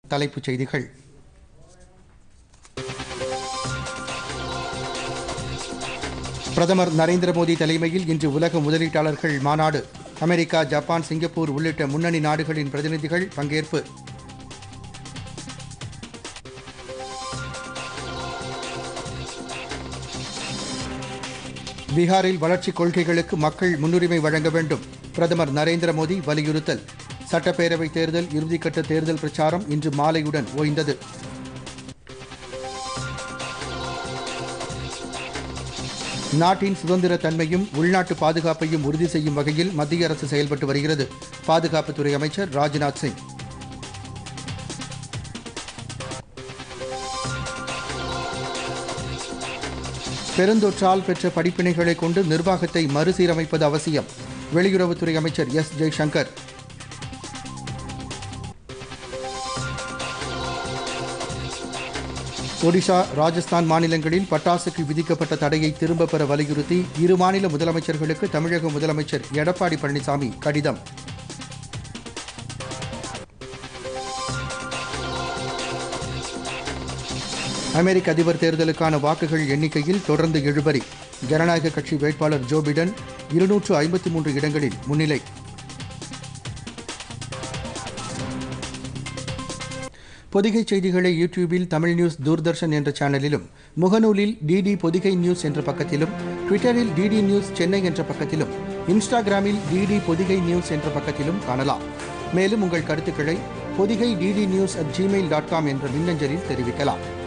தலைப்புச் செய்திகள் பிரதமர் நரேந்திர மோடி தலைமையில் இன்று உலக முதலீட்டாளர்கள் மாநாடு அமெரிக்கா ஜப்பான் சிங்கப்பூர் உள்ளிட்ட முன்னணி நாடுகளின் பிரதிநிதிகள் பங்கேற்பு பீகாரில் வளர்ச்சிக் கொள்கைகளுக்கு மக்கள் முன்னுரிமை வழங்க வேண்டும் பிரதமர் நரேந்திர மோடி வலியுறுத்தல் சட்டப்பேரவைத் தேர்தல் இறுதிக்கட்ட தேர்தல் பிரச்சாரம் இன்று மாலையுடன் ஓய்ந்தது நாட்டின் சுதந்திர தன்மையும் உள்நாட்டு பாதுகாப்பையும் உறுதி செய்யும் வகையில் மத்திய அரசு செயல்பட்டு வருகிறது பாதுகாப்புத்துறை அமைச்சர் ராஜ்நாத் சிங் பெருந்தொற்றால் பெற்ற படிப்பினைகளை கொண்டு நிர்வாகத்தை மறுசீரமைப்பது அவசியம் வெளியுறவுத்துறை அமைச்சர் எஸ் ஜெய்சங்கர் ஒடிஷா ராஜஸ்தான் மாநிலங்களில் பட்டாசுக்கு விதிக்கப்பட்ட தடையை திரும்பப் பெற வலியுறுத்தி இரு மாநில முதலமைச்சர்களுக்கு தமிழக முதலமைச்சர் எடப்பாடி பழனிசாமி கடிதம் அமெரிக்க அதிபர் தேர்தலுக்கான வாக்குகள் எண்ணிக்கையில் தொடர்ந்து இழுபறி ஜனநாயக கட்சி வேட்பாளர் ஜோ பிடன் இருநூற்று ஐம்பத்தி மூன்று இடங்களில் முன்னிலை பொதிகை செய்திகளை யூடியூபில் தமிழ் நியூஸ் தூர்தர்ஷன் என்ற சேனலிலும் முகநூலில் டிடி பொதிகை நியூஸ் என்ற பக்கத்திலும் ட்விட்டரில் டிடி நியூஸ் சென்னை என்ற பக்கத்திலும் இன்ஸ்டாகிராமில் டிடி பொதிகை நியூஸ் என்ற பக்கத்திலும் காணலாம் மேலும் உங்கள் கருத்துக்களை Podhigai DD news at Gmail dot com என்ற மின்னஞ்சலில் தெரிவிக்கலாம்